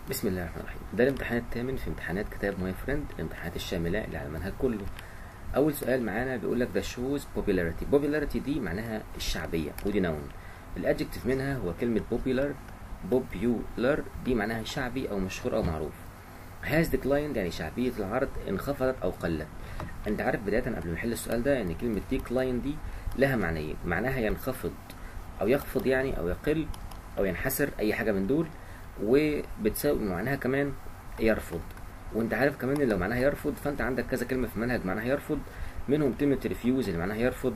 بسم الله الرحمن الرحيم ده الامتحان الثامن في امتحانات كتاب ماي فريند الامتحانات الشامله اللي على المنهج كله اول سؤال معانا بيقول لك ده شوز popularity popularity دي معناها الشعبيه ودي نون الادجكتيف منها هو كلمه popular popular دي معناها شعبي او مشهور او معروف has declined يعني شعبيه العرض انخفضت او قلت انت عارف بدايه قبل ما نحل السؤال ده ان كلمه decline دي لها معنيين معناها ينخفض او يخفض يعني او يقل او ينحسر اي حاجه من دول وبتساوي معناها كمان يرفض وانت عارف كمان ان لو معناها يرفض فانت عندك كذا كلمه في المنهج معناها يرفض منهم كلمه ريفيوز اللي معناها يرفض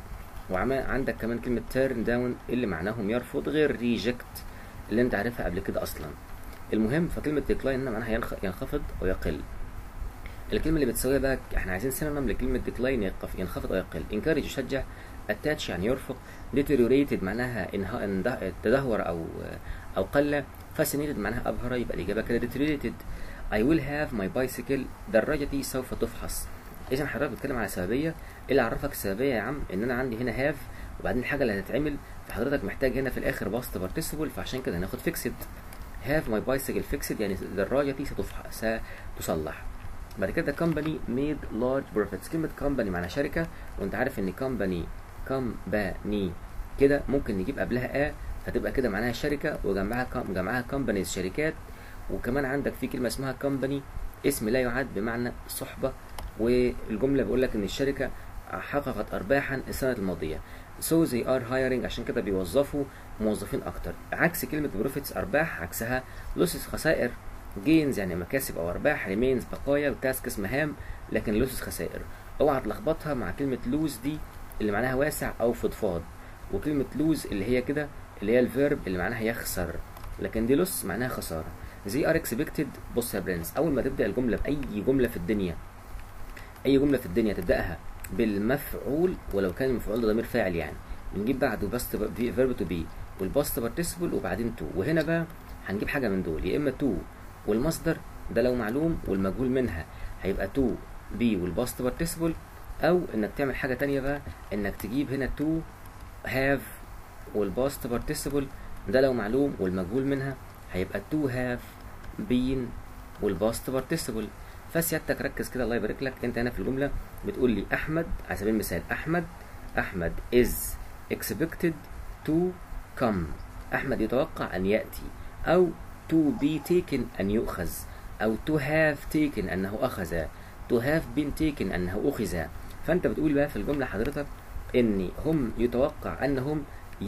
وعندك كمان كلمه تيرن داون اللي معناهم يرفض غير ريجكت اللي انت عارفها قبل كده اصلا المهم فكلمه ديكلاين معناها ينخفض او يقل الكلمه اللي بتساويها بقى احنا عايزين سينونيم لكلمه ديكلاين ينخفض او يقل انكارج يشجع اتاتش يعني يرفق deteriorated معناها انها تدهور او او قل fascinated معناها ابهر يبقى الاجابه كده deteriorated I will have my bicycle دراجتي سوف تفحص اذا حضرتك بتتكلم على سببيه ايه اللي عرفك السببيه يا عم ان انا عندي هنا have وبعدين الحاجه اللي هتتعمل فحضرتك محتاج هنا في الاخر باست participle فعشان كده هناخد fixed have my bicycle fixed يعني دراجتي ستفحص ستصلح بعد كده company made large profits كلمة company معناها شركة وانت عارف ان company company كده ممكن نجيب قبلها a فتبقى كده معناها شركة وجمعها جمعها companies شركات وكمان عندك في كلمة اسمها company اسم لا يعد بمعنى صحبة والجملة بيقول لك ان الشركة حققت ارباحا السنة الماضية so they are hiring عشان كده بيوظفوا موظفين اكتر عكس كلمة profits ارباح عكسها losses خسائر جينز يعني مكاسب او ارباح ريمينز بقايا وتاسكس مهام لكن لوسز خسائر اوعى تلخبطها مع كلمه لوز دي اللي معناها واسع او فضفاض وكلمه لوز اللي هي كده اللي هي الفيرب اللي معناها يخسر لكن دي لوس معناها خساره زي ار اكسبكتد بص يا برنس اول ما تبدا الجمله باي جمله في الدنيا اي جمله في الدنيا تبداها بالمفعول ولو كان المفعول ده ضمير فاعل يعني بنجيب بعده باست فيرب تو بي والباست بارتيسيبل وبعدين تو وهنا بقى هنجيب حاجه من دول يا اما تو والمصدر ده لو معلوم والمجهول منها هيبقى تو بي والباست بارتيسيبل او انك تعمل حاجه تانية بقى انك تجيب هنا تو هاف والباست بارتيسيبل ده لو معلوم والمجهول منها هيبقى تو هاف بين والباست بارتيسيبل فسيادتك ركز كده الله يبارك لك انت هنا في الجمله بتقول لي احمد على سبيل المثال احمد احمد is expected to come احمد يتوقع ان ياتي او to be taken أن يؤخذ أو to have taken أنه أخذ to have been taken أنه أخذ فأنت بتقول بقى في الجملة حضرتك إن هم يتوقع أنهم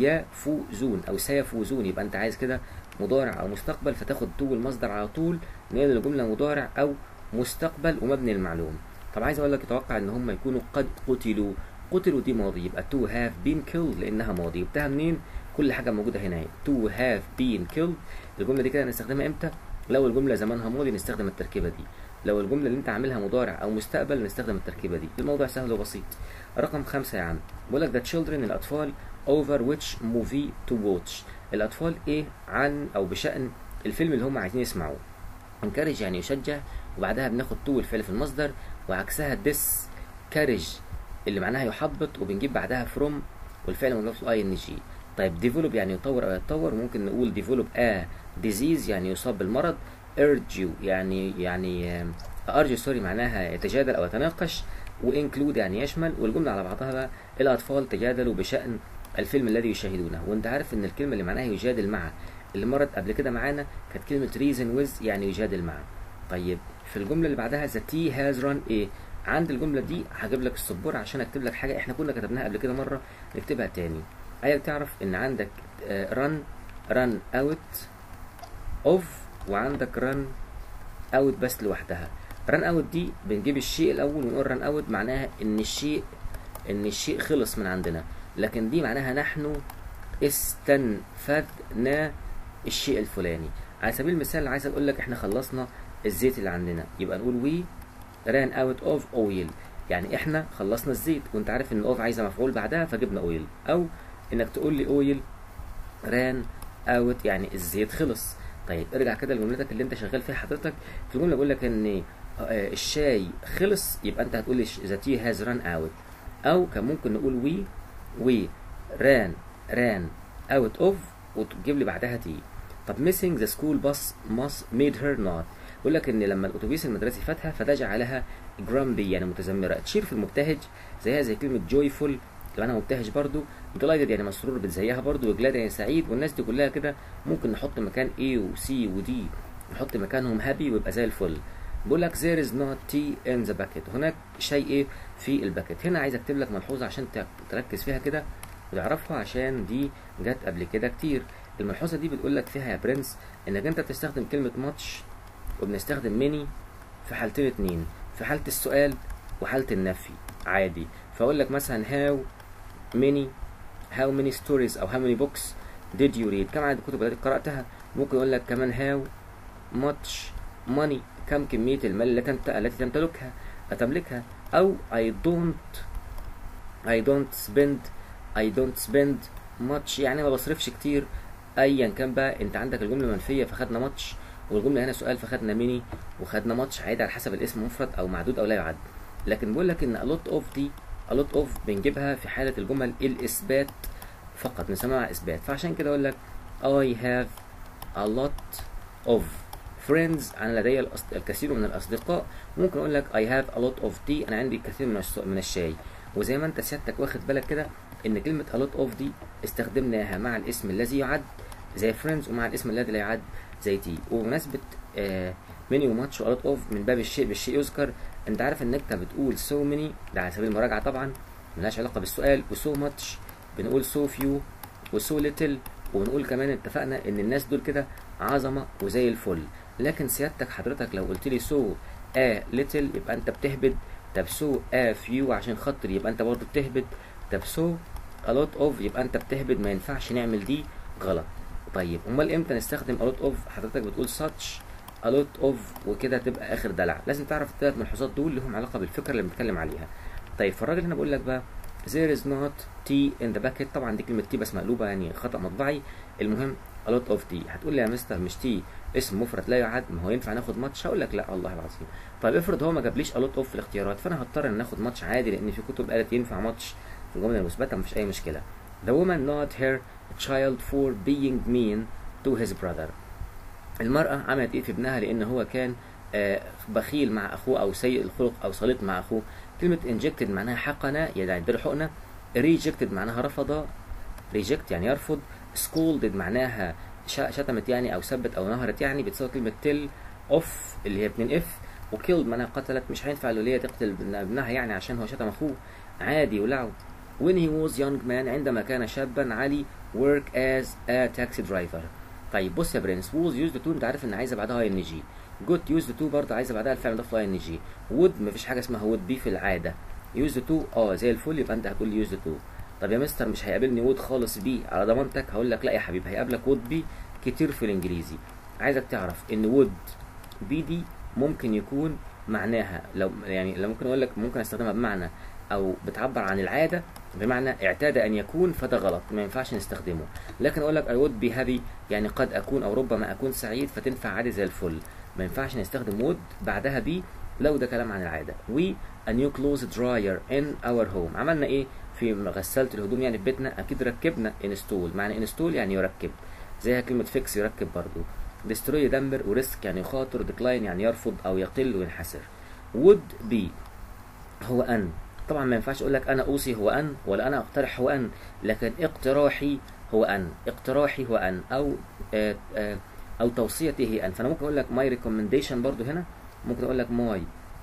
يفوزون أو سيفوزون يبقى أنت عايز كده مضارع أو مستقبل فتاخد تو المصدر على طول نقل الجملة مضارع أو مستقبل ومبني المعلوم طب عايز أقول لك يتوقع إن هم يكونوا قد قتلوا قتلوا دي ماضي يبقى to have been killed لأنها ماضي جبتها منين؟ كل حاجة موجودة هنا to have been killed الجمله دي كده هنستخدمها امتى لو الجمله زمانها ماضي نستخدم التركيبه دي لو الجمله اللي انت عاملها مضارع او مستقبل نستخدم التركيبه دي الموضوع سهل وبسيط رقم خمسة يا عم بقول لك the children الاطفال over which movie to watch الاطفال ايه عن او بشان الفيلم اللي هم عايزين يسمعوه encourage يعني يشجع وبعدها بناخد تو الفعل في المصدر وعكسها discourage اللي معناها يحبط وبنجيب بعدها from والفعل موجود في الاي ان جي طيب ديفلوب يعني يطور او يتطور ممكن نقول ديفلوب ا ديزيز يعني يصاب بالمرض ارجيو يعني يعني ارجو سوري معناها يتجادل او يتناقش وانكلود يعني يشمل والجمله على بعضها بقى الاطفال تجادلوا بشان الفيلم الذي يشاهدونه وانت عارف ان الكلمه اللي معناها يجادل مع اللي مرت قبل كده معانا كانت كلمه ريزن ويز يعني يجادل مع طيب في الجمله اللي بعدها ذا تي هاز ران ايه عند الجمله دي هجيب لك السبوره عشان اكتب لك حاجه احنا كنا كتبناها قبل كده مره نكتبها تاني عايزك تعرف ان عندك رن رن اوت اوف وعندك رن اوت بس لوحدها رن اوت دي بنجيب الشيء الاول ونقول رن اوت معناها ان الشيء ان الشيء خلص من عندنا لكن دي معناها نحن استنفذنا الشيء الفلاني على سبيل المثال عايز اقول لك احنا خلصنا الزيت اللي عندنا يبقى نقول وي ران اوت اوف اويل يعني احنا خلصنا الزيت وانت عارف ان اوف عايزه مفعول بعدها فجبنا اويل او انك تقول لي اويل ران اوت يعني الزيت خلص طيب ارجع كده لجملتك اللي انت شغال فيها حضرتك في الجمله بقول لك ان الشاي خلص يبقى انت هتقول لي ذا تي هاز ران اوت او كان ممكن نقول وي وي ران ران اوت اوف وتجيب لي بعدها تي طب missing the school bus must made her not بيقول لك ان لما الاتوبيس المدرسي فاتها فده جعلها جرامبي يعني متذمره تشير في المبتهج زيها زي كلمه جويفول لو انا مبتهج برضو delighted يعني مسرور بتزيها برضو وجلاد يعني سعيد والناس دي كلها كده ممكن نحط مكان A و C و D نحط مكانهم هابي ويبقى زي الفل بيقول لك there is not tea in the bucket هناك شيء ايه في الباكت هنا عايز اكتب لك ملحوظه عشان تركز فيها كده وتعرفها عشان دي جت قبل كده كتير الملحوظه دي بتقول لك فيها يا برنس انك انت بتستخدم كلمه ماتش وبنستخدم ميني في حالتين اتنين في حاله السؤال وحاله النفي عادي فاقول لك مثلا how many how many stories او how many books did you read كم عدد الكتب التي قرأتها ممكن اقول لك كمان how much money كم كمية المال التي تمت- التي تمتلكها تملكها او I don't I don't spend I don't spend much يعني ما بصرفش كتير ايا كان بقى انت عندك الجملة منفية فخدنا ماتش والجملة هنا سؤال فخدنا ميني وخدنا ماتش عادي على حسب الاسم مفرد او معدود او لا يعد لكن بقول لك ان a lot of دي a lot of بنجيبها في حالة الجمل الإثبات فقط بنسميها اثبات فعشان كده اقول لك I have a lot of friends انا لدي الأص- الكثير من الاصدقاء ممكن اقول لك I have a lot of tea انا عندي الكثير من الش- من الشاي وزي ما انت سيادتك واخد بالك كده ان كلمة a lot of دي استخدمناها مع الاسم الذي يعد زي friends ومع الاسم الذي لا يعد زي تي وبمناسبة آه ميني وماتش و a lot of من باب الشيء بالشيء يذكر انت عارف ان انت بتقول so many ده على سبيل المراجعة طبعا ملهاش علاقة بالسؤال و so much بنقول so few و so little وبنقول كمان اتفقنا ان الناس دول كده عظمة وزي الفل لكن سيادتك حضرتك لو قلت لي so a little يبقى انت بتهبد طب so a few عشان خاطر يبقى انت برضه بتهبد طب so a lot of يبقى انت بتهبد ما ينفعش نعمل دي غلط طيب امال امتى نستخدم a lot of حضرتك بتقول such a lot of وكده تبقى اخر دلع لازم تعرف الثلاث ملحوظات دول لهم علاقه بالفكره اللي بنتكلم عليها طيب فالراجل هنا بقول لك بقى there is not tea in the bucket طبعا دي كلمه تي بس مقلوبه يعني خطا مطبعي المهم a lot of tea هتقول لي يا مستر مش تي اسم مفرد لا يعد ما هو ينفع ناخد ماتش هقول لك لا والله العظيم طيب افرض هو ما جابليش a lot of في الاختيارات فانا هضطر ان اخد ماتش عادي لان في كتب قالت ينفع ماتش في الجمله المثبته مفيش اي مشكله the woman not her child for being mean to his brother المرأة عملت ايه في ابنها لان هو كان آه، بخيل مع اخوه او سيء الخلق او صليط مع اخوه كلمة injected معناها حقن يعني اداله حقنة rejected معناها رفض reject يعني يرفض scolded معناها ش- شتمت يعني او سبت او نهرت يعني بتساوي كلمة tell off اللي هي اتنين اف وكيلد معناها قتلت مش هينفع الولية تقتل ابن- ابنها يعني عشان هو شتم اخوه عادي ولعب when he was young man عندما كان شابا علي work as a taxi driver طيب بص يا برنس was used to انت عارف ان عايزه بعدها اي ان جي good used to برضه عايزه بعدها الفعل مضاف له اي ان جي would مفيش حاجه اسمها would be في العاده used to اه زي الفل يبقى انت هتقول لي used to طب يا مستر مش هيقابلني would خالص بي على ضمانتك هقول لك لا يا حبيبي هيقابلك would be كتير في الانجليزي عايزك تعرف ان would be دي ممكن يكون معناها لو يعني لو ممكن اقول لك ممكن استخدمها بمعنى او بتعبر عن العاده بمعنى اعتاد ان يكون فده غلط ما ينفعش نستخدمه لكن اقول لك I would be happy يعني قد اكون او ربما اكون سعيد فتنفع عادي زي الفل ما ينفعش نستخدم would بعدها be لو ده كلام عن العاده we a new clothes dryer in our home عملنا ايه في غسالة الهدوم يعني في بيتنا اكيد ركبنا install معنى install يعني يركب زيها كلمة fix يركب برضو destroy يدمر وريسك يعني يخاطر decline يعني يرفض او يقل وينحسر would be هو ان طبعا ما ينفعش اقول لك انا اوصي هو ان ولا انا اقترح هو ان لكن اقتراحي هو ان اقتراحي هو ان او آه آه او توصيتي هي ان فانا ممكن اقول لك ماي ريكومنديشن برضو هنا ممكن اقول لك ماي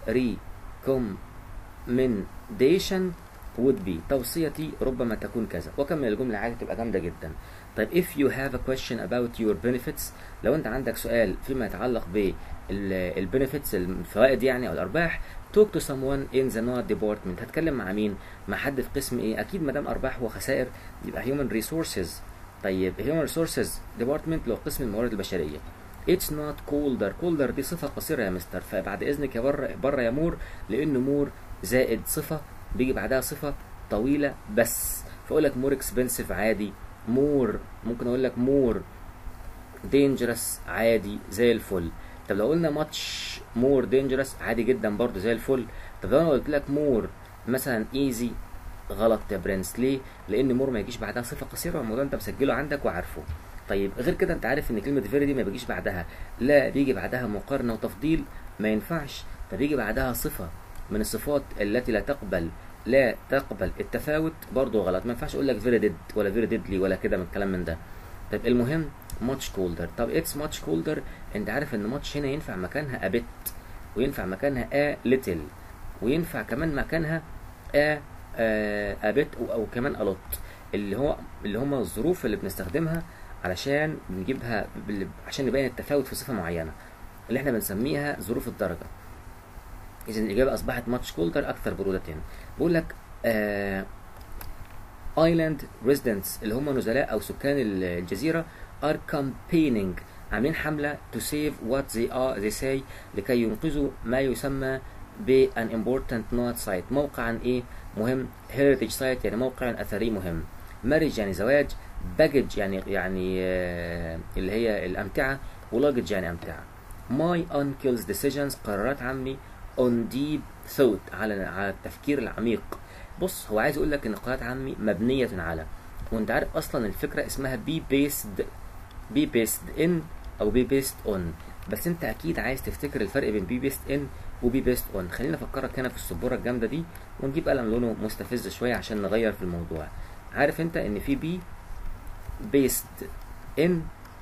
ريكومنديشن would be توصيتي ربما تكون كذا وكمل الجملة عادي تبقى جامدة جدا طيب if you have a question about your benefits لو انت عندك سؤال فيما يتعلق بالبنفيتس الفوائد يعني او الارباح talk to someone in the not department هتكلم مع مين مع حد في قسم ايه اكيد ما دام ارباح وخسائر يبقى human resources طيب human resources department لو قسم الموارد البشريه It's not colder colder دي صفة قصيرة يا مستر فبعد إذنك يا بره بره يا مور لأن مور زائد صفة بيجي بعدها صفة طويلة بس فأقول لك مور اكسبنسيف عادي مور ممكن أقول لك مور دينجرس عادي زي الفل طب لو قلنا ماتش مور دينجرس عادي جدا برضو زي الفل طب لو انا قلت لك مور مثلا ايزي غلط يا برنس ليه لان مور ما يجيش بعدها صفه قصيره والموضوع انت مسجله عندك وعارفه طيب غير كده انت عارف ان كلمه فيري دي ما بيجيش بعدها لا بيجي بعدها مقارنه وتفضيل ما ينفعش فبيجي بعدها صفه من الصفات التي لا تقبل لا تقبل التفاوت برضه غلط ما ينفعش اقول لك فيري ديد ولا فيري ديدلي ولا كده من الكلام من ده طب المهم ماتش كولدر طب اتس ماتش كولدر انت عارف ان ماتش هنا ينفع مكانها ابت وينفع مكانها ا ليتل وينفع كمان مكانها ا ابت او كمان الوت اللي هو اللي هم الظروف اللي بنستخدمها علشان بنجيبها بال- عشان نبين التفاوت في صفه معينه اللي احنا بنسميها ظروف الدرجه اذا الاجابه اصبحت ماتش كولدر اكثر بروده بقول لك آه ايلاند ريزيدنتس اللي هم نزلاء او سكان الجزيره are campaigning عاملين حمله to save what they are they say لكي ينقذوا ما يسمى ب an important not site موقع عن ايه مهم heritage site يعني موقع اثري مهم marriage يعني زواج baggage يعني يعني آه اللي هي الامتعه ولاجج يعني امتعه my uncle's decisions قرارات عمي on deep thought على على التفكير العميق بص هو عايز يقول لك ان قرارات عمي مبنيه على وانت عارف اصلا الفكره اسمها بي بيسد بي بيسد ان او بي بيست اون بس انت اكيد عايز تفتكر الفرق بين بي بيست ان وبي بيست اون خلينا افكرك هنا في السبوره الجامده دي ونجيب قلم لونه مستفز شويه عشان نغير في الموضوع عارف انت ان في بي بيست ان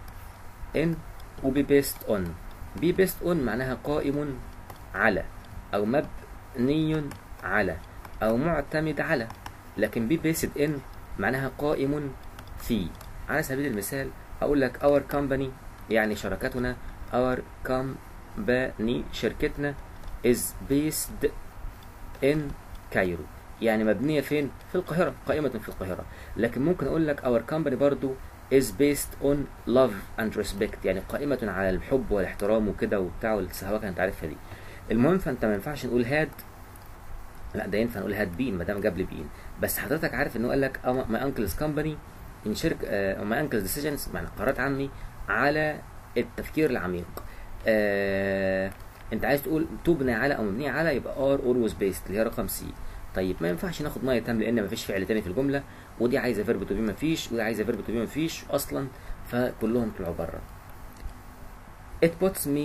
ان وبي بيست اون بي بيست اون معناها قائم على او مبني على او معتمد على لكن بي بيسد ان معناها قائم في على سبيل المثال اقول لك our company يعني شركتنا our company شركتنا is based in كايرو يعني مبنية فين؟ في القاهرة قائمة في القاهرة لكن ممكن أقول لك our company برضو is based on love and respect يعني قائمة على الحب والاحترام وكده وبتاع والسهوكة انت عارفها دي المهم فانت ما ينفعش نقول هاد لا ده ينفع نقول هاد بين ما دام جاب لي بين بس حضرتك عارف انه قال لك ماي انكلز كومباني ان شركه ماي انكلز ديسيجنز معنى قرارات عمي على التفكير العميق آه انت عايز تقول تبنى على او مبنيه على يبقى ار اولويز بيست اللي هي رقم سي طيب ما ينفعش ناخد ميه تام لان ما فيش فعل تاني في الجمله ودي عايزه فيرب تو بي ما فيش ودي عايزه فيرب تو بي ما فيش اصلا فكلهم طلعوا بره it puts me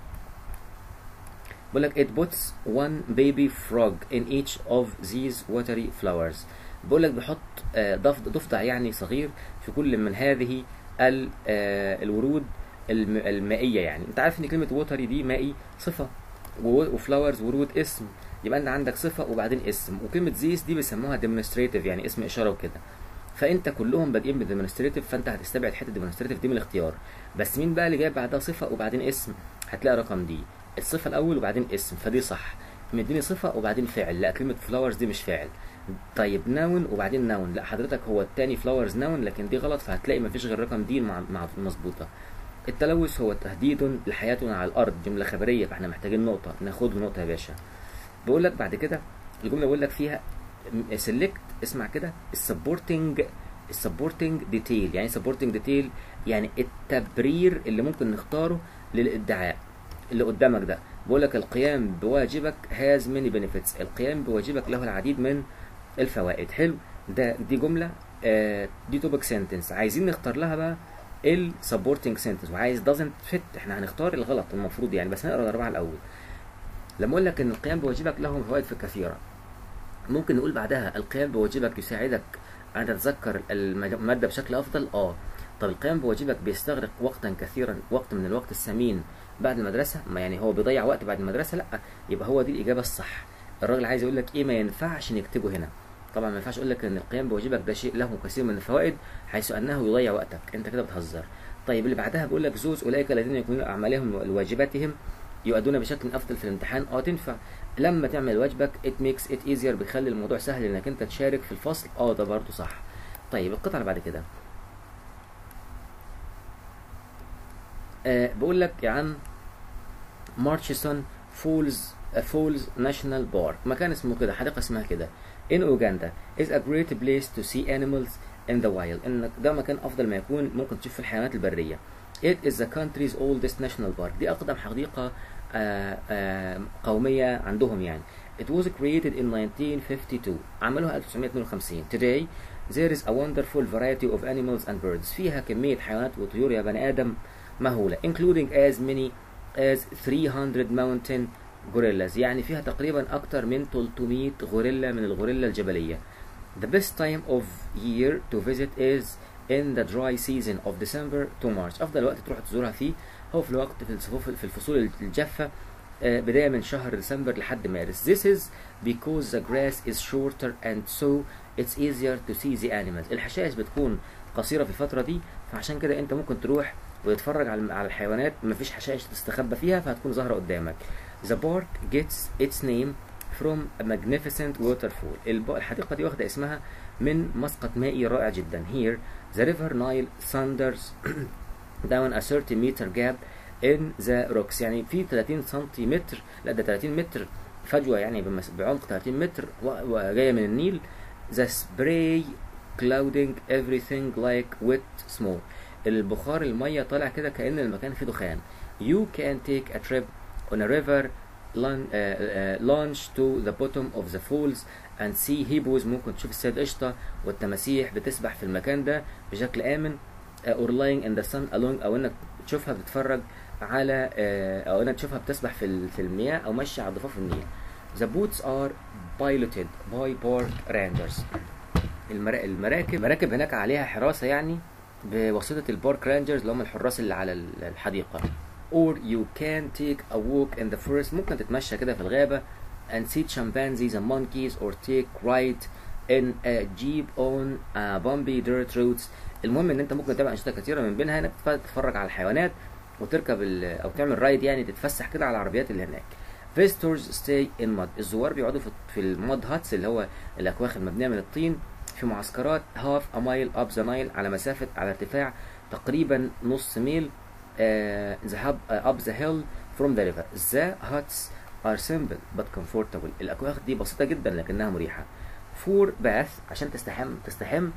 بقول لك it puts one baby frog in each of these watery flowers بقول لك بيحط آه، ضفدع ضفدع يعني صغير في كل من هذه ال- آه، الورود الم- المائيه يعني انت عارف ان كلمه ووتري دي مائي صفه وفلاورز ورود اسم يبقى انت عندك صفه وبعدين اسم وكلمه زيس دي بيسموها demonstrative يعني اسم اشاره وكده فانت كلهم بادئين بالديمونستريتيف فانت هتستبعد حته الديمونستريتيف دي من الاختيار بس مين بقى اللي جايب بعدها صفه وبعدين اسم هتلاقي رقم دي الصفه الاول وبعدين اسم فدي صح مديني صفه وبعدين فعل لا كلمه فلاورز دي مش فاعل طيب ناون وبعدين ناون لا حضرتك هو التاني فلاورز ناون لكن دي غلط فهتلاقي مفيش غير رقم دي مع مع مظبوطه التلوث هو تهديد لحياتنا على الارض جمله خبريه فاحنا محتاجين نقطه ناخد له نقطه يا باشا بقول لك بعد كده الجمله بقول لك فيها سيلكت اسمع كده السبورتنج السبورتنج ديتيل يعني سبورتنج ديتيل يعني التبرير اللي ممكن نختاره للادعاء اللي قدامك ده بقول لك القيام بواجبك هاز ماني بنفيتس القيام بواجبك له العديد من الفوائد حلو ده دي جمله آه دي توبك سنتنس عايزين نختار لها بقى السبورتنج سنتنس وعايز doesn't fit احنا هنختار الغلط المفروض يعني بس نقرا الاربعه الاول لما اقول لك ان القيام بواجبك له فوائد كثيره ممكن نقول بعدها القيام بواجبك يساعدك ان تتذكر الماده بشكل افضل اه طب القيام بواجبك بيستغرق وقتا كثيرا وقت من الوقت الثمين بعد المدرسه ما يعني هو بيضيع وقت بعد المدرسه لا يبقى هو دي الاجابه الصح الراجل عايز يقول لك ايه ما ينفعش نكتبه هنا طبعا ما ينفعش اقول لك ان القيام بواجبك ده شيء له كثير من الفوائد حيث انه يضيع وقتك انت كده بتهزر طيب اللي بعدها بيقول لك زوز اولئك الذين يكونون اعمالهم وواجباتهم يؤدون بشكل افضل في الامتحان اه تنفع لما تعمل واجبك it makes it easier بيخلي الموضوع سهل انك انت تشارك في الفصل اه ده برضه صح طيب القطعه اللي بعد كده آه بقول لك يا عم مارشسون فولز فولز ناشونال بارك مكان اسمه كده حديقه اسمها كده in Uganda is a great place to see animals in the wild انك ده مكان افضل ما يكون ممكن تشوف الحيوانات البريه it is the country's oldest national park دي اقدم حديقه آآ آآ قوميه عندهم يعني it was created in 1952 عملوها 1952 today there is a wonderful variety of animals and birds فيها كمية حيوانات وطيور يا بني آدم مهولة including as many as 300 mountain gorillas يعني فيها تقريبا أكتر من 300 غوريلا من الغوريلا الجبلية The best time of year to visit is in the dry season of December to March أفضل وقت تروح تزورها فيه هو في الوقت في الصفوف في الفصول الجافة آه، بداية من شهر ديسمبر لحد مارس This is because the grass is shorter and so it's easier to see the animals الحشائش بتكون قصيرة في الفترة دي فعشان كده انت ممكن تروح وتتفرج على على الحيوانات مفيش حشائش تستخبى فيها فهتكون ظاهرة قدامك The park gets its name from a magnificent waterfall الب- الحديقة دي واخدة اسمها من مسقط مائي رائع جدا Here the river Nile thunders down a 30 meter gap in the rocks يعني في 30 سنتيمتر لا ده 30 متر فجوة يعني بمس- بعمق 30 متر و- وجاية من النيل the spray clouding everything like wet smoke البخار المية طالع كده كأن المكان فيه دخان you can take a trip on a river lun- uh, uh, launch to the bottom of the falls and see hippos ممكن تشوف السيد قشطة والتماسيح بتسبح في المكان ده بشكل آمن uh, or lying in the sun along أو إنك تشوفها بتتفرج على uh, أو إنك تشوفها بتسبح في ال- في المياه أو ماشية على ضفاف النيل The boats are piloted by park rangers المرا... المراكب المراكب هناك عليها حراسة يعني بواسطة البارك رانجرز اللي هم الحراس اللي على ال- الحديقة or you can take a walk in the forest ممكن تتمشى كده في الغابة and see chimpanzees and monkeys or take ride in a jeep on a bumpy dirt roads المهم ان انت ممكن تعمل انشطه كثيره من بينها انك تتف- تتفرج على الحيوانات وتركب ال- او تعمل رايد يعني تتفسح كده على العربيات اللي هناك visitors stay in mud الزوار بيقعدوا في في المود هاتس اللي هو الاكواخ المبنيه من الطين في معسكرات half a mile up the Nile على مسافه على ارتفاع تقريبا نص ميل uh, the hub, uh, up the hill from the river the huts are simple but comfortable الأكواخ دي بسيطة جدا لكنها مريحة for bath عشان تستحم تستحم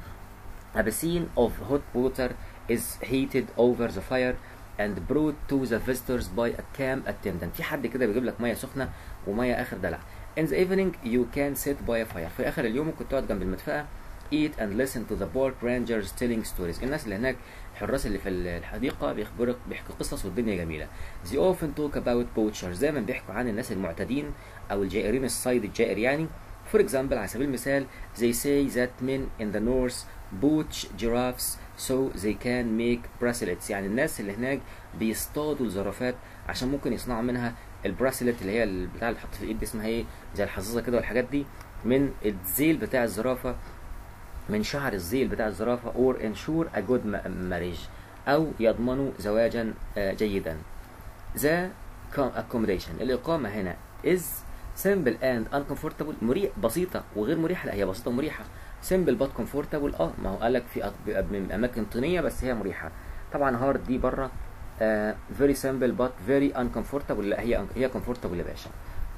a basin of hot water is heated over the fire and brought to the visitors by a camp attendant في حد كده بيجيب لك ميه سخنه وميه اخر دلع in the evening you can sit by a fire في اخر اليوم ممكن تقعد جنب المدفأة eat and listen to the park rangers telling stories الناس اللي هناك الحراس اللي في الحديقة بيخبرك بيحكوا قصص والدنيا جميلة they often talk about poachers دايما بيحكوا عن الناس المعتدين او الجائرين الصيد الجائر يعني for example على سبيل المثال they say that men in the north poach giraffes so they can make bracelets يعني الناس اللي هناك بيصطادوا الزرافات عشان ممكن يصنعوا منها البراسلت اللي هي البتاع اللي بتحط في الايد دي اسمها ايه زي الحظاظه كده والحاجات دي من الزيل بتاع الزرافه من شعر الزيل بتاع الزرافه or ensure a good ma- marriage او يضمنوا زواجا آه، جيدا the com- accommodation الإقامة هنا is simple and uncomfortable مريح بسيطة وغير مريحة لا هي بسيطة ومريحة simple but comfortable اه ما هو قالك في أط- من أماكن طينية بس هي مريحة طبعا hard دي بره آه very simple but very uncomfortable لا هي هي comfortable يا باشا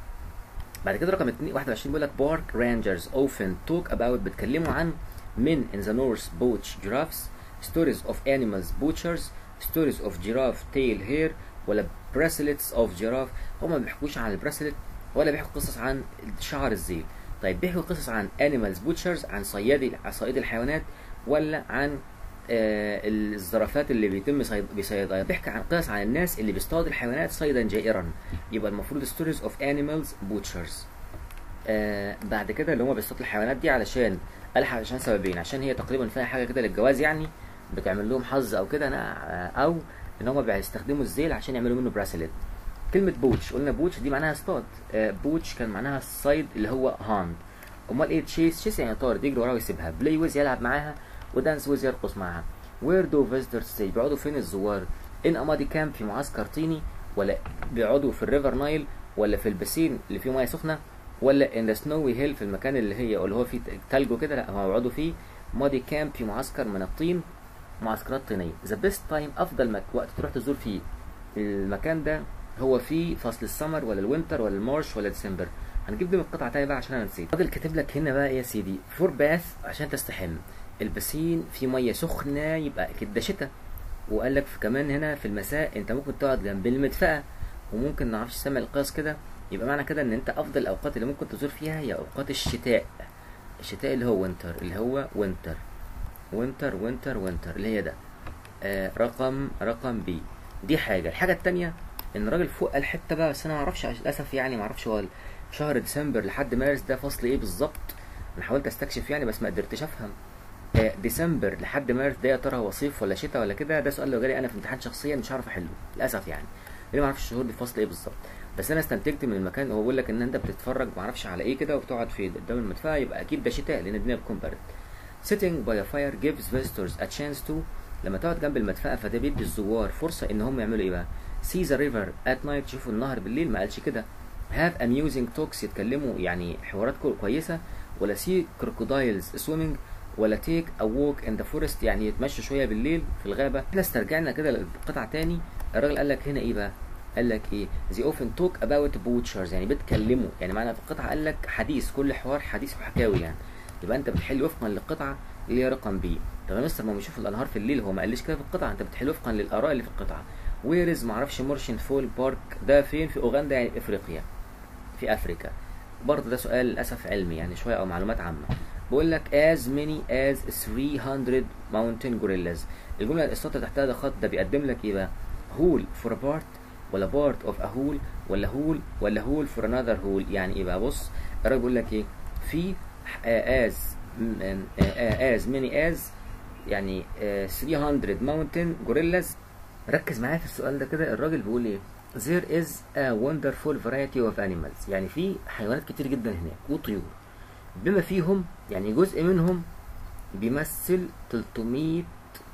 بعد كده رقم 2 21 بيقول لك بارك رانجرز often talk about بيتكلموا عن men in the north poach giraffes stories of animals butchers stories of giraffe tail hair ولا bracelets of giraffe هما ما بيحكوش عن البراسلت ولا بيحكوا قصص عن شعر الزيل طيب بيحكوا قصص عن animals butchers عن صيادي صياد الحيوانات ولا عن آه الزرافات اللي بيتم صيد بصيادها بيحكي عن قصص عن الناس اللي بيصطادوا الحيوانات صيدا جائرا يبقى المفروض stories of animals butchers آه بعد كده اللي هم بيصطادوا الحيوانات دي علشان قال عشان سببين عشان هي تقريبا فيها حاجه كده للجواز يعني بتعمل لهم حظ او كده انا آه، او ان هم بيستخدموا الزيل عشان يعملوا منه براسلت كلمة بوتش قلنا بوتش دي معناها اصطاد آه بوتش كان معناها الصيد اللي هو هاند امال ايه تشيس تشيس يعني طارد يجري وراها ويسيبها بلاي ويز يلعب معاها ودانس ويز يرقص معاها وير دو فيزيتورز ستي بيقعدوا فين الزوار ان امادي كامب في معسكر طيني ولا بيقعدوا في الريفر نايل ولا في البسين اللي فيه ميه سخنه ولا ان ذا سنوي هيل في المكان اللي هي اللي هو فيه تلج وكده لا هم بيقعدوا فيه مادي كامب في معسكر من الطين معسكرات طينيه ذا بيست تايم افضل مك... وقت تروح تزور فيه المكان ده هو في فصل السمر ولا الوينتر ولا المارش ولا ديسمبر هنجيب دي من القطعه تاني بقى عشان انا نسيت فاضل كاتب لك هنا بقى إيه يا سيدي فور باث عشان تستحم البسين في ميه سخنه يبقى اكيد ده شتاء وقال لك في كمان هنا في المساء انت ممكن تقعد جنب المدفأة وممكن ما نعرفش سمع القياس كده يبقى معنى كده ان انت افضل الاوقات اللي ممكن تزور فيها هي اوقات الشتاء الشتاء اللي هو وينتر اللي هو وينتر وينتر وينتر وينتر اللي هي ده آه رقم رقم بي دي حاجه الحاجه التانية ان الراجل فوق قال حته بقى بس انا ما اعرفش للاسف يعني ما اعرفش هو شهر ديسمبر لحد مارس ده فصل ايه بالظبط انا حاولت استكشف يعني بس ما قدرتش افهم آه ديسمبر لحد مارس ده يا ترى هو صيف ولا شتاء ولا كده ده سؤال لو جالي انا في امتحان شخصيا مش هعرف احله للاسف يعني ليه ما اعرفش الشهور دي فصل ايه بالظبط بس انا استنتجت من المكان هو بيقول لك ان انت بتتفرج ما اعرفش على ايه كده وبتقعد في قدام المدفأة يبقى اكيد ده شتاء لان الدنيا بتكون برد sitting by a fire gives visitors a chance to لما تقعد جنب المدفأة فده بيدي الزوار فرصة ان هم يعملوا ايه بقى see the river at night يشوفوا النهر بالليل ما قالش كده have amusing talks يتكلموا يعني حوارات كويسة ولا see crocodiles swimming ولا take a walk in the forest يعني يتمشوا شوية بالليل في الغابة احنا استرجعنا كده للقطع تاني الراجل قال لك هنا ايه بقى قال لك ايه they often talk about butchers يعني بيتكلموا يعني معنى في القطعة قال لك حديث كل حوار حديث وحكاوي يعني يبقى انت بتحل وفقا للقطعة اللي هي رقم بي طب يا مستر ما بيشوف الانهار في الليل هو ما قاليش كده في القطعة انت بتحل وفقا للاراء اللي في القطعة ويرز معرفش مورشن فول بارك ده فين في اوغندا يعني افريقيا في افريكا برضه ده سؤال للاسف علمي يعني شويه او معلومات عامه بقول لك as many as 300 mountain gorillas الجمله السطر تحتها ده خط ده بيقدم لك ايه بقى هول فور بارت ولا بارت اوف ا هول ولا هول ولا هول فور انذر هول يعني ايه بقى بص الراجل بيقول لك ايه في as as many as يعني 300 mountain gorillas ركز معايا في السؤال ده كده الراجل بيقول ايه there is a wonderful variety of animals يعني في حيوانات كتير جدا هناك وطيور بما فيهم يعني جزء منهم بيمثل 300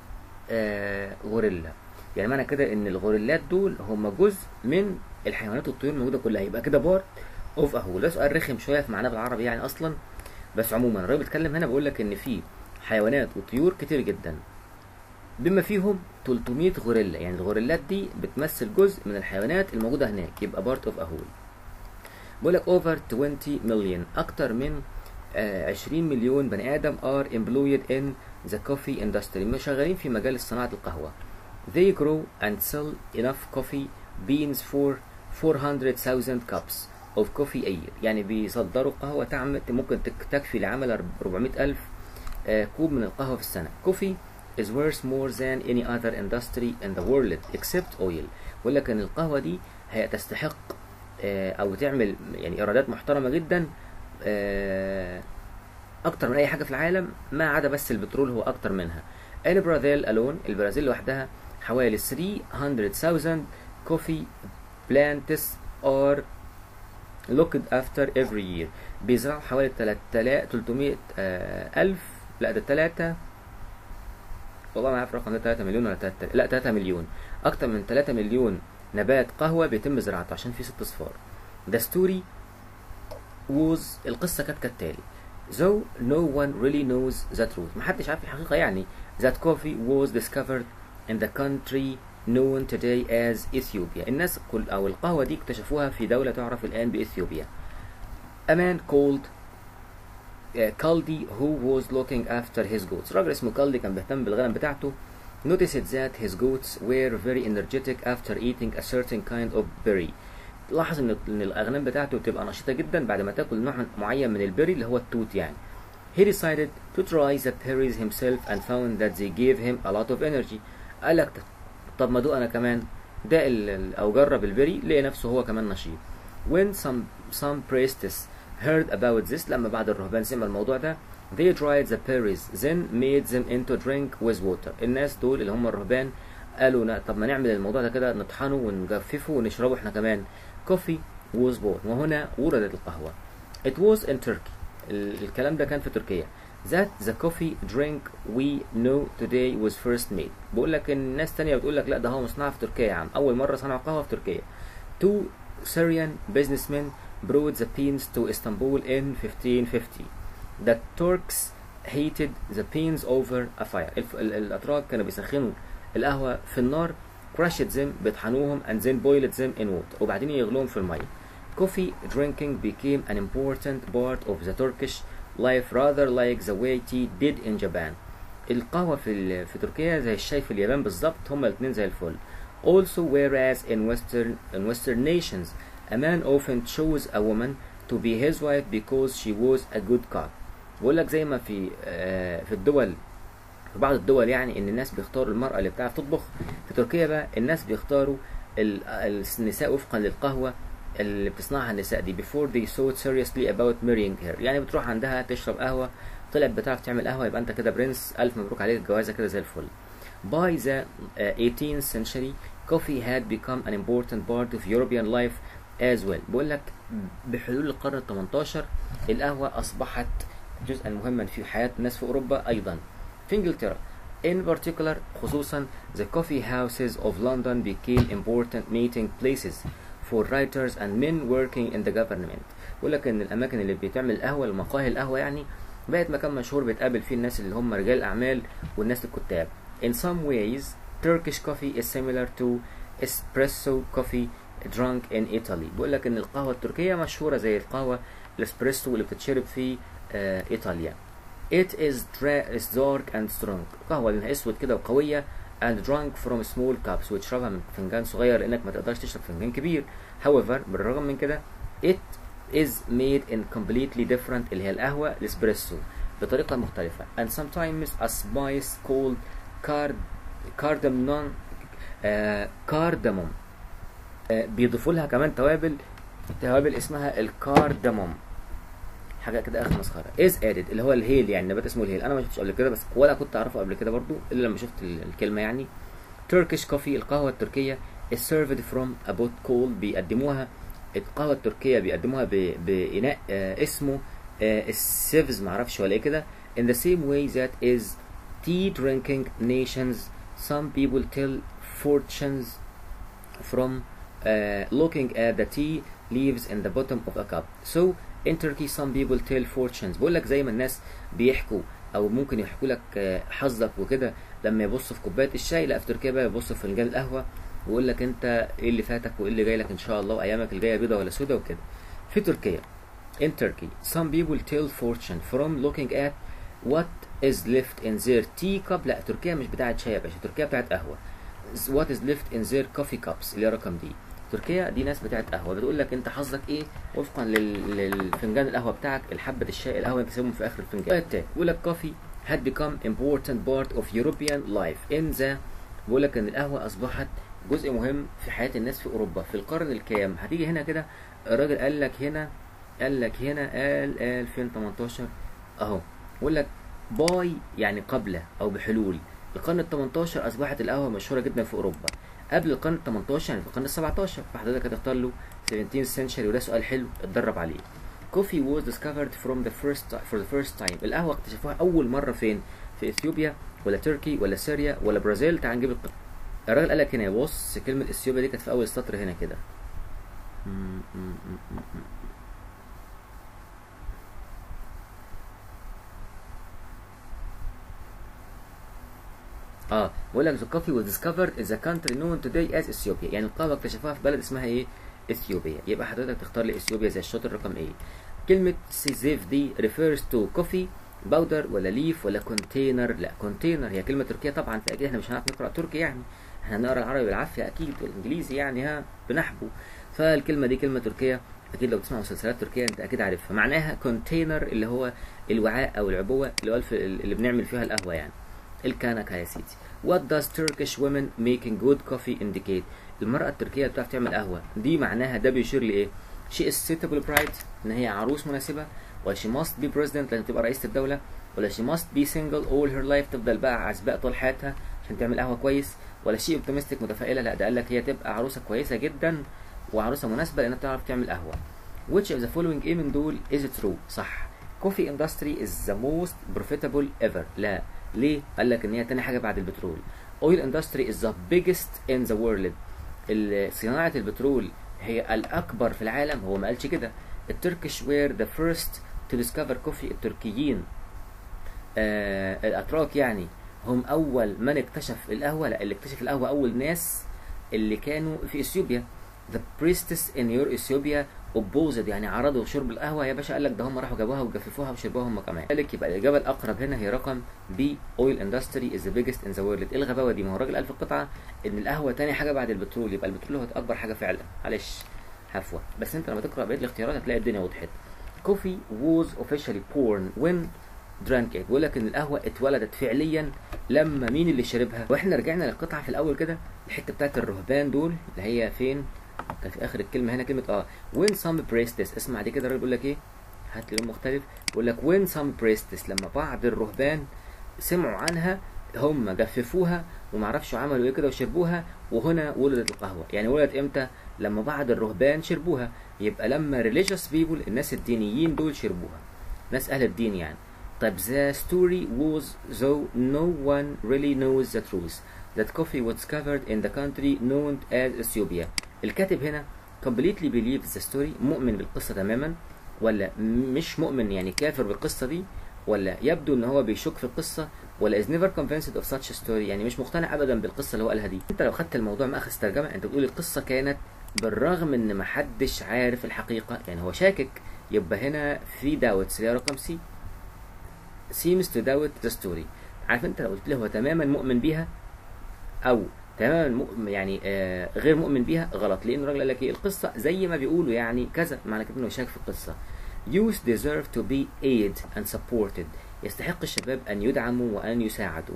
آه غوريلا يعني معنى كده ان الغوريلات دول هم جزء من الحيوانات والطيور الموجوده كلها يبقى كده بارت اوف اهو ده سؤال رخم شويه في معناه بالعربي يعني اصلا بس عموما الراجل بيتكلم هنا بيقول لك ان في حيوانات وطيور كتير جدا بما فيهم 300 غوريلا يعني الغوريلات دي بتمثل جزء من الحيوانات الموجوده هناك يبقى بارت اوف اهول بيقول لك اوفر 20 مليون اكتر من آه 20 مليون بني ادم ار employed in the coffee industry شغالين في مجال صناعه القهوه they grow and sell enough coffee beans for 400,000 cups of coffee a year يعني بيصدروا قهوه تعمل ممكن تكفي لعمل 400,000 آه كوب من القهوه في السنه coffee is worth more than any other industry in the world except oil بيقول لك ان القهوه دي هي تستحق آه او تعمل يعني ايرادات محترمه جدا آه اكتر من اي حاجه في العالم ما عدا بس البترول هو اكتر منها البرازيل الون البرازيل لوحدها حوالي 300,000 coffee plants are looked after every year بيزرعوا حوالي 300 آه ألف لا ده 3 والله ما عارف الرقم ده 3 مليون ولا 3 لا 3 مليون اكتر من 3 مليون نبات قهوه بيتم زراعته عشان في ست اصفار ده ستوري was القصه كانت كالتالي though no one really knows the truth محدش عارف الحقيقه يعني that coffee was discovered in the country known today as Ethiopia الناس كل او القهوه دي اكتشفوها في دوله تعرف الان باثيوبيا a man called كالدي who was looking after his goats راجل اسمه كالدي كان بيهتم بالغنم بتاعته noticed that his goats were very energetic after eating a certain kind of berry لاحظ ان ان الاغنام بتاعته بتبقى نشيطه جدا بعد ما تاكل نوع معين من البري اللي هو التوت يعني he decided to try the berries himself and found that they gave him a lot of energy قال لك طب ما ادوق انا كمان ده او جرب البري لقى نفسه هو كمان نشيط when some some priestess heard about this لما بعض الرهبان سمعوا الموضوع ده they dried the berries then made them into drink with water الناس دول اللي هم الرهبان قالوا طب ما نعمل الموضوع ده كده نطحنه ونجففه ونشربه احنا كمان coffee was born وهنا وردت القهوة it was in Turkey الكلام ده كان في تركيا that the coffee drink we know today was first made بقول لك ان الناس تانية بتقول لك لا ده هو مصنع في تركيا يا عم اول مرة صنعوا قهوة في تركيا two Syrian businessmen brought the beans to Istanbul in 1550 the Turks heated the beans over a fire الاتراك كانوا بيسخنوا القهوة في النار crushed them بيطحنوهم and then boiled them in water وبعدين يغلوهم في المية coffee drinking became an important part of the Turkish life rather like the way tea did in Japan القهوة في في تركيا زي الشاي في اليابان بالظبط هما الاتنين زي الفل also whereas in western in western nations a man often chose a woman to be his wife because she was a good cook بقول لك زي ما في آه في الدول في بعض الدول يعني ان الناس بيختاروا المرأة اللي بتعرف تطبخ في تركيا بقى الناس بيختاروا ال- النساء وفقا للقهوة اللي بتصنعها النساء دي before they thought seriously about marrying her يعني بتروح عندها تشرب قهوة طلعت بتعرف تعمل قهوة يبقى انت كده برنس ألف مبروك عليك الجوازة كده زي الفل By the uh, 18th century coffee had become an important part of European life as well بقول لك بحلول القرن ال 18 القهوة أصبحت جزءا مهما في حياة الناس في أوروبا أيضا في إنجلترا In particular خصوصا the coffee houses of London became important meeting places for writers and men working in the government بقول لك ان الاماكن اللي بتعمل القهوه المقاهي القهوه يعني بقت مكان مشهور بيتقابل فيه الناس اللي هم رجال الاعمال والناس الكتاب in some ways Turkish coffee is similar to espresso coffee drunk in Italy بيقول لك ان القهوه التركيه مشهوره زي القهوه الاسبريسو اللي بتتشرب في آه ايطاليا It is, dra- is dark and strong قهوة لونها اسود كده وقوية and drunk from small cups وتشربها من فنجان صغير لانك ما تقدرش تشرب فنجان كبير however بالرغم من كده it is made in completely different اللي هي القهوة الاسبريسو بطريقة مختلفة and sometimes a spice called card cardamom آه cardamom آه بيضيفوا لها كمان توابل توابل اسمها الكارداموم حاجه كده اخر مسخره از ادد اللي هو الهيل يعني نبات اسمه الهيل انا ما شفتش قبل كده بس ولا كنت اعرفه قبل كده برضو الا لما شفت ال- الكلمه يعني تركيش كوفي القهوه التركيه is served from a pot called بيقدموها القهوه التركيه بيقدموها ب... باناء آه اسمه آه السيفز معرفش ولا ايه كده in the same way that is tea drinking nations some people tell fortunes from uh, looking at the tea leaves in the bottom of a cup. So in Turkey some people tell fortunes. بقول لك زي ما الناس بيحكوا او ممكن يحكوا لك آه، حظك وكده لما يبصوا في كوبايه الشاي لا في تركيا بقى يبصوا في فنجان القهوه ويقول لك انت ايه اللي فاتك وايه اللي جاي لك ان شاء الله وايامك الجايه بيضه ولا سودة وكده. في تركيا in Turkey some people tell fortune from looking at what is left in their tea cup لا تركيا مش بتاعت شاي يا باشا تركيا بتاعت قهوه what is left in their coffee cups اللي هي رقم دي تركيا دي ناس بتاعت قهوه بتقول لك انت حظك ايه وفقا لل... للفنجان القهوه بتاعك الحبه الشاي القهوه انت سيبهم في اخر الفنجان التاني بيقول لك coffee had become important part of European life in the بيقول لك ان القهوه اصبحت جزء مهم في حياه الناس في اوروبا في القرن الكام هتيجي هنا كده الراجل قال لك هنا قال لك هنا قال 2018 اهو بيقول لك باي يعني قبل او بحلول القرن ال 18 اصبحت القهوه مشهوره جدا في اوروبا قبل القرن ال 18 يعني في القرن ال 17 فحضرتك هتختار له 17th century وده سؤال حلو اتدرب عليه Coffee was discovered from the first for the first time القهوة اكتشفوها أول مرة فين؟ في إثيوبيا ولا تركي ولا سوريا ولا برازيل تعال نجيب القطع الراجل قال لك هنا بص كلمة إثيوبيا دي كانت في أول سطر هنا كده اه بقول لك the coffee was discovered in the country known today as Ethiopia يعني القهوة اكتشفوها في بلد اسمها ايه؟ اثيوبيا يبقى حضرتك تختار لي اثيوبيا زي الشاطر رقم ايه كلمة سيزيف دي refers to coffee باودر ولا ليف ولا كونتينر لا كونتينر هي كلمة تركية طبعا فاكيد احنا مش هنعرف نقرأ تركي يعني احنا هنقرا العربي بالعافية اكيد والانجليزي يعني ها بنحبه فالكلمة دي كلمة تركية اكيد لو بتسمع مسلسلات تركية انت اكيد عارفها معناها كونتينر اللي هو الوعاء او العبوة اللي هو الف- اللي بنعمل فيها القهوة يعني الكنكة يا سيدي What does Turkish women making good coffee indicate المرأة التركية اللي بتعرف تعمل قهوة دي معناها ده بيشير لإيه؟ she is suitable bride إن هي عروس مناسبة ولا she must be president لأن تبقى رئيسة الدولة ولا she must be single all her life تفضل بقى عزباء طول حياتها عشان تعمل قهوة كويس ولا she optimistic متفائلة لا ده قال لك هي تبقى عروسة كويسة جدا وعروسة مناسبة لأنها بتعرف تعمل قهوة which of the following ايه من دول is true صح coffee industry is the most profitable ever لا ليه؟ قال لك ان هي تاني حاجة بعد البترول oil industry is the biggest in the world ال- صناعة البترول هي الأكبر في العالم هو ما قالش كده التركش were the first to discover coffee التركيين آه الأتراك يعني هم أول من اكتشف القهوة لا اللي اكتشف القهوة أول ناس اللي كانوا في إثيوبيا the priestess in your Ethiopia opposed يعني عرضوا شرب القهوة يا باشا قال لك ده هم راحوا جابوها وجففوها وشربوها هم كمان ذلك يبقى الإجابة الأقرب هنا هي رقم B oil industry is the biggest in the world إيه الغباوة دي ما هو الراجل قال في القطعة إن القهوة تاني حاجة بعد البترول يبقى البترول هو أكبر حاجة فعلا معلش هفوة بس أنت لما تقرأ بقية الاختيارات هتلاقي الدنيا وضحت Coffee was officially born when drank it بيقول لك ان القهوه اتولدت فعليا لما مين اللي شربها واحنا رجعنا للقطعه في الاول كده الحته بتاعت الرهبان دول اللي هي فين كان في اخر الكلمه هنا كلمه اه when some priestess اسمع دي كده الراجل بيقول لك ايه هات لي لون مختلف بيقول لك when some priestess لما بعض الرهبان سمعوا عنها هم جففوها ومعرفش عملوا ايه كده وشربوها وهنا ولدت القهوه يعني ولدت امتى لما بعض الرهبان شربوها يبقى لما religious people الناس الدينيين دول شربوها ناس اهل الدين يعني طيب the story was though no one really knows the truth that coffee was discovered in the country known as Ethiopia الكاتب هنا completely believes the story مؤمن بالقصة تماما ولا مش مؤمن يعني كافر بالقصة دي ولا يبدو ان هو بيشك في القصة ولا is never convinced of such a story يعني مش مقتنع ابدا بالقصة اللي هو قالها دي انت لو خدت الموضوع مأخذ ترجمة انت بتقول القصة كانت بالرغم ان محدش عارف الحقيقة يعني هو شاكك يبقى هنا في داوتس اللي هي رقم سي seems to doubt the story عارف انت لو قلت له هو تماما مؤمن بيها او تماما مؤمن يعني آه غير مؤمن بيها غلط لان الراجل قال لك ايه القصه زي ما بيقولوا يعني كذا معنى كده انه شاك في القصه youth deserve to be aid and supported يستحق الشباب ان يدعموا وان يساعدوا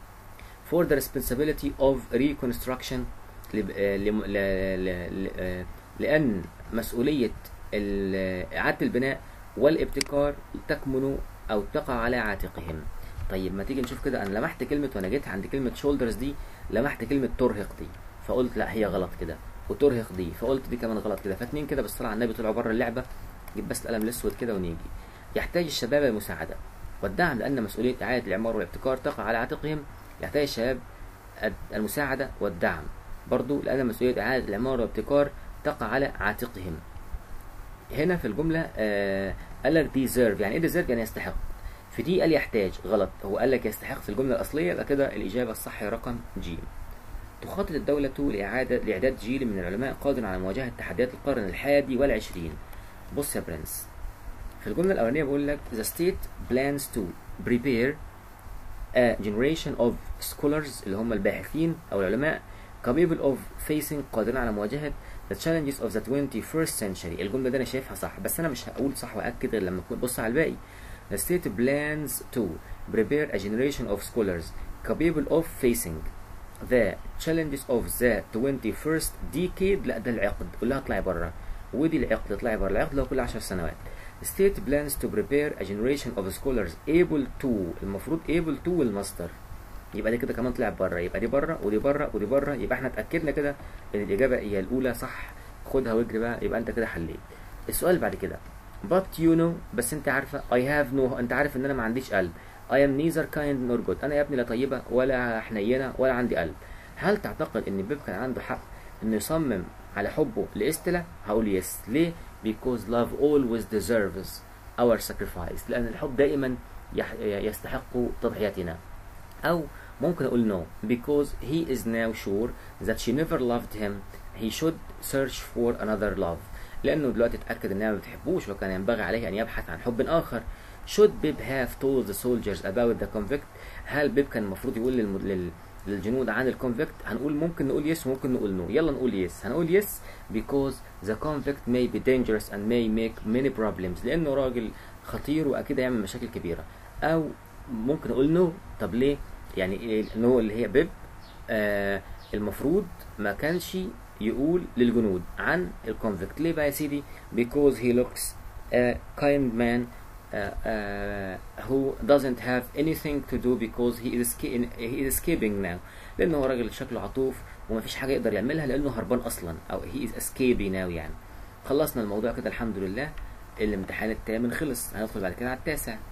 for the responsibility of reconstruction لب- آه، لم- ل- ل- ل- آه، لان مسؤوليه ال- اعاده البناء والابتكار تكمن او تقع على عاتقهم طيب ما تيجي نشوف كده انا لمحت كلمه وانا جيت عند كلمه شولدرز دي لمحت كلمه ترهق دي فقلت لا هي غلط كده وترهق دي فقلت دي كمان غلط كده فاتنين كده بالصلاه على النبي طلعوا بره اللعبه جيب بس القلم الاسود كده ونيجي يحتاج الشباب المساعده والدعم لان مسؤوليه اعاده الاعمار والابتكار تقع على عاتقهم يحتاج الشباب المساعده والدعم برضو لان مسؤوليه اعاده الاعمار والابتكار تقع على عاتقهم هنا في الجمله آه قال لك deserve يعني ايه deserve يعني يستحق في دي قال يحتاج غلط هو قال لك يستحق في الجمله الاصليه يبقى كده الاجابه الصح هي رقم ج تخطط الدولة لإعادة لإعداد جيل من العلماء قادر على مواجهة تحديات القرن الحادي والعشرين. بص يا برنس. في الجملة الأولانية بقول لك The state plans to prepare a generation of scholars اللي هم الباحثين أو العلماء capable of facing قادرين على مواجهة the challenges of the 21st century. الجملة دي أنا شايفها صح بس أنا مش هقول صح وأكد غير لما أكون بص على الباقي. The state plans to prepare a generation of scholars capable of facing the challenges of the 21st decade لا ده العقد قول لها اطلعي بره ودي العقد اطلعي بره العقد له كل 10 سنوات state plans to prepare a generation of scholars able to المفروض able to والمصدر يبقى دي كده كمان طلعت بره يبقى دي بره ودي بره ودي بره يبقى احنا اتاكدنا كده ان الاجابه هي الاولى صح خدها واجري بقى يبقى انت كده حليت السؤال بعد كده but you know بس انت عارفه I have no انت عارف ان انا ما عنديش قلب I am neither kind nor good أنا يا ابني لا طيبة ولا حنينة ولا عندي قلب هل تعتقد إن بيب كان عنده حق إنه يصمم على حبه لإستلا؟ هقول يس ليه؟ because love always deserves our sacrifice لأن الحب دائما يح- يستحق تضحيتنا أو ممكن أقول no because he is now sure that she never loved him he should search for another love لأنه دلوقتي اتأكد إنها ما بتحبوش وكان ينبغي عليه أن يبحث عن حب آخر should Bib have told the soldiers about the convict هل بيب كان المفروض يقول للم... لل... للجنود عن الكونفكت هنقول ممكن نقول يس وممكن نقول نو يلا نقول يس هنقول يس because the convict may be dangerous and may make many problems لانه راجل خطير واكيد هيعمل مشاكل كبيره او ممكن نقول نو طب ليه يعني نو اللي هي بيب آه المفروض ما كانش يقول للجنود عن الكونفكت ليه بقى يا سيدي because he looks a kind man uh, uh, who doesn't have anything to do because he is, esca- he is escaping now لأنه هو راجل شكله عطوف ومفيش حاجة يقدر يعملها لأنه هربان أصلا أو he is escaping now يعني خلصنا الموضوع كده الحمد لله الامتحان الثامن خلص هندخل بعد كده على التاسع